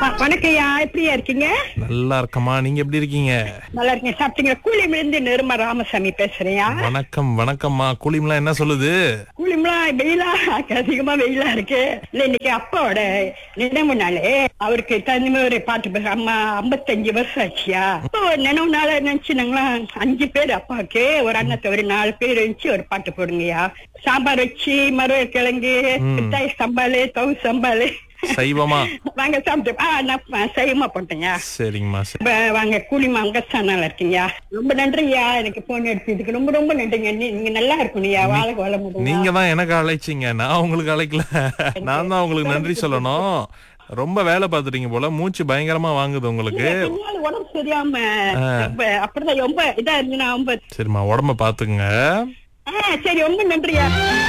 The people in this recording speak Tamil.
வ- வணக்கம்யா எப்படியா இருக்கீங்க நல்லா இருக்கம்மா நீங்க எப்படி இருக்கீங்க நல்லா இருக்கீங்க சாப்பிட்டீங்க கூலிமிலிருந்து நிருமா ராமசாமி பேசுறேன்யா வணக்கம் வணக்கம்மா கூலிம்லாம் என்ன சொல்லுது கூலிம்லாம் வெயிலா அதிகமா வெயிலா இருக்கு இல்ல இன்னைக்கு அப்பாவோட நினைவு நாளே அவருக்கு தனிமே ஒரு பாட்டு பே- அம்மா ஐம்பத்தஞ்சு வருஷம் ஆச்சியா அப்போ ஒரு நினைவு நாள நினைச்சு நாங்களாம் அஞ்சு பேர் அப்பாவுக்கு ஒரு அண்ணத்தை ஒரு நாலு பேர் இருந்துச்சு ஒரு பாட்டு போடுங்கய்யா சாம்பார் வச்சு மருவ கிழங்கு மிட்டாய் சம்பாலு தவு சம்பாலு சைவமா வாங்க சாப்பிட்டு ஆ நான் செய்யமா போட்டேங்க சரிங்கம்மா சரி இப்ப வாங்க கூலிமா அங்க சேனல் இருக்கீங்க ரொம்ப நன்றியா எனக்கு போன் எடுத்ததுக்கு ரொம்ப ரொம்ப நன்றிங்க நீ- நீங்க நல்லா இருக்கணும்யா வாழ வாழ முடியும் நீங்க தான் எனக்கு அழைச்சிங்க நான் உங்களுக்கு அழைக்கல நான் தான் உங்களுக்கு நன்றி சொல்லணும் ரொம்ப வேலை பார்த்துட்டீங்க போல மூச்சு பயங்கரமா வாங்குது உங்களுக்கு பின்னால உடம்பு சரியாம ரொம்ப அப்படிதான் ரொம்ப இதா இருந்துன்னா ரொம்ப சரிம்மா உடம்ப பாத்துக்குங்க ஆ, சரி ரொம்ப நன்றியா